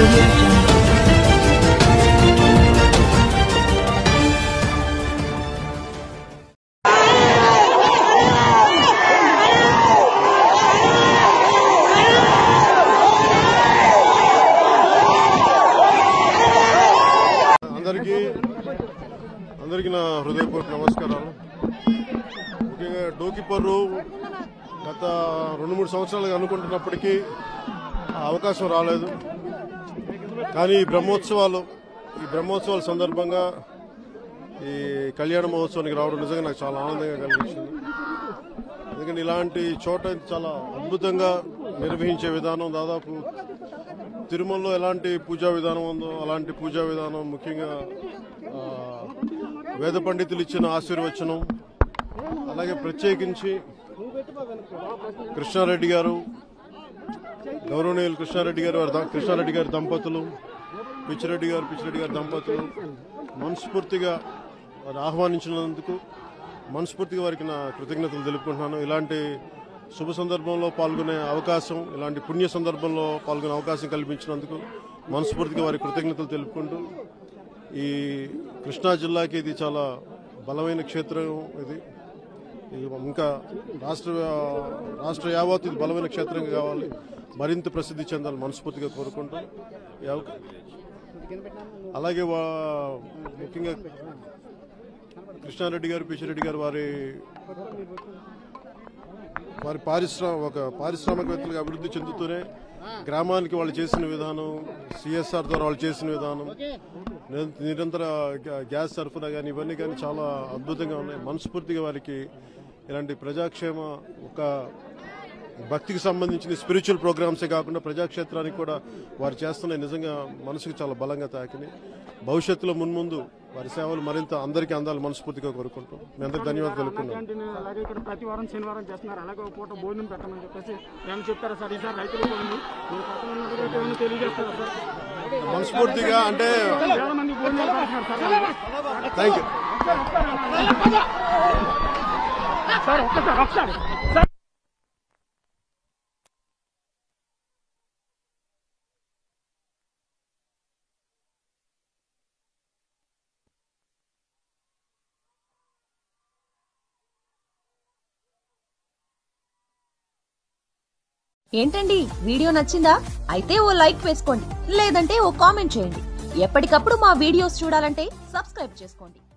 audio jungle. అందరికీ అందరికీ నా హృదయపూర్వక నమస్కారాలు ముఖ్యంగా డోకిపర్రు గత రెండు మూడు సంవత్సరాలుగా అనుకుంటున్నప్పటికీ ఆ అవకాశం రాలేదు కానీ ఈ బ్రహ్మోత్సవాలు ఈ బ్రహ్మోత్సవాల సందర్భంగా ఈ కళ్యాణ మహోత్సవానికి రావడం నిజంగా నాకు చాలా ఆనందంగా కలిగించింది ఎందుకంటే ఇలాంటి చోట చాలా అద్భుతంగా నిర్వహించే విధానం దాదాపు తిరుమలలో ఎలాంటి పూజా విధానం ఉందో అలాంటి పూజా విధానం ముఖ్యంగా ఆ, వేద పండితులు ఇచ్చిన ఆశీర్వచనం అలాగే ప్రత్యేకించి కృష్ణారెడ్డి గారు గౌరవనీయులు కృష్ణారెడ్డి గారు వారి ద- కృష్ణారెడ్డి గారి దంపతులు పిచ్చిరెడ్డి గారు పిచ్చిరెడ్డి గారి దంపతులు మనస్ఫూర్తిగా వారు ఆహ్వానించినందుకు మనస్ఫూర్తిగా వారికి నా కృతజ్ఞతలు తెలుపుకుంటున్నాను ఇలాంటి శుభ సందర్భంలో పాల్గొనే అవకాశం ఇలాంటి పుణ్య సందర్భంలో పాల్గొనే అవకాశం కల్పించినందుకు మనస్ఫూర్తిగా వారికి కృతజ్ఞతలు తెలుపుకుంటూ ఈ కృష్ణా జిల్లాకి ఇది చాలా బలమైన క్షేత్రం ఇది ఇది ఇంకా రాష్ట్ర రాష్ట్ర యావత్ ఇది బలమైన క్షేత్రంగా కావాలి మరింత ప్రసిద్ధి చెందాలని మనస్ఫూర్తిగా కోరుకుంటూ ఈ అవకా- అలాగే వా- ముఖ్యంగా కృష్ణారెడ్డి గారు పిచ్చిరెడ్డి గారు వారి వారి పారిశ్రామ ఒక పారిశ్రామికవేత్తలుగా అభివృద్ధి చెందుతూనే గ్రామానికి వాళ్ళు చేసిన విధానం సిఎస్ఆర్ ద్వారా వాళ్ళు చేసిన విధానం నిర- నిరంతర గ్యా- గ్యాస్ సరఫరా కానీ ఇవన్నీ కానీ చాలా అద్భుతంగా ఉన్నాయి మనస్ఫూర్తిగా వారికి ఇలాంటి ప్రజాక్షేమ ఒక భక్తికి సంబంధించిన స్పిరిచువల్ ప్రోగ్రామ్సే కాకుండా ప్రజాక్షేత్రానికి కూడా వారు చేస్తున్న నిజంగా మనసుకు చాలా బలంగా తాకినాయి భవిష్యత్తులో మున్ముందు వారి సేవలు మరింత అందరికీ అందాలి మనస్ఫూర్తిగా కోరుకుంటాం మీ అందరికి ధన్యవాదాలు తెలుపుకున్నాం క్యాంటీన్ అలాగే ఇక్కడ ప్రతి వారం శనివారం చేస్తున్నారు అలాగే ఒక పూట భోజనం పెట్టమని చెప్పేసి ఏమైనా చెప్తారా సార్ ఈసారి రైతులకు ఉంది మీరు పక్కన ఉన్నది రేపు ఏమైనా తెలియజేస్తారా సార్ మనస్ఫూర్తిగా అంటే వేల మంది భోజనాలు పెడుతున్నారు సార్ థ్యాంక్ యూ సార్ ఒక్కసారి ఒకసారి సార్ ఏంటండి వీడియో నచ్చిందా అయితే ఓ లైక్ వేసుకోండి లేదంటే ఓ కామెంట్ చేయండి ఎప్పటికప్పుడు మా వీడియోస్ చూడాలంటే సబ్స్క్రైబ్ చేసుకోండి